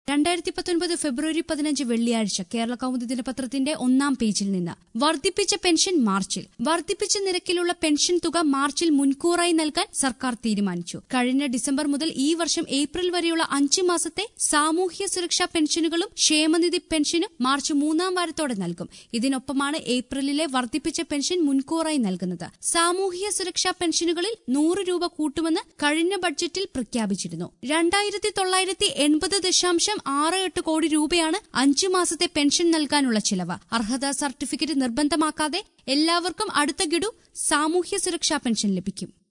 രണ്ടായിരത്തി പത്തൊൻപത് ഫെബ്രുവരി പതിനഞ്ച് വെള്ളിയാഴ്ച കേരള കൗമുദി ദിനപത്രത്തിന്റെ ഒന്നാം പേജിൽ നിന്ന് വർദ്ധിപ്പിച്ച പെൻഷൻ മാർച്ചിൽ വർദ്ധിപ്പിച്ച നിരക്കിലുള്ള പെൻഷൻ തുക മാർച്ചിൽ മുൻകൂറായി നൽകാൻ സർക്കാർ തീരുമാനിച്ചു കഴിഞ്ഞ ഡിസംബർ മുതൽ ഈ വർഷം ഏപ്രിൽ വരെയുള്ള അഞ്ച് മാസത്തെ സാമൂഹ്യ സുരക്ഷാ പെൻഷനുകളും ക്ഷേമനിധി പെൻഷനും മാർച്ച് മൂന്നാം വാരത്തോടെ നൽകും ഇതിനൊപ്പമാണ് ഏപ്രിലിലെ വർദ്ധിപ്പിച്ച പെൻഷൻ മുൻകൂറായി നൽകുന്നത് സാമൂഹ്യ സുരക്ഷാ പെൻഷനുകളിൽ നൂറ് രൂപ കൂട്ടുമെന്ന് കഴിഞ്ഞ ബഡ്ജറ്റിൽ പ്രഖ്യാപിച്ചിരുന്നു രണ്ടായിരത്തി തൊള്ളായിരത്തി എൺപത് ദശാംശം ആറ് എട്ട് കോടി രൂപയാണ് അഞ്ചു മാസത്തെ പെൻഷൻ നൽകാനുള്ള ചിലവ് അർഹതാ സർട്ടിഫിക്കറ്റ് നിർബന്ധമാക്കാതെ എല്ലാവർക്കും അടുത്ത ഗഡു സാമൂഹ്യ സുരക്ഷാ പെൻഷൻ ലഭിക്കും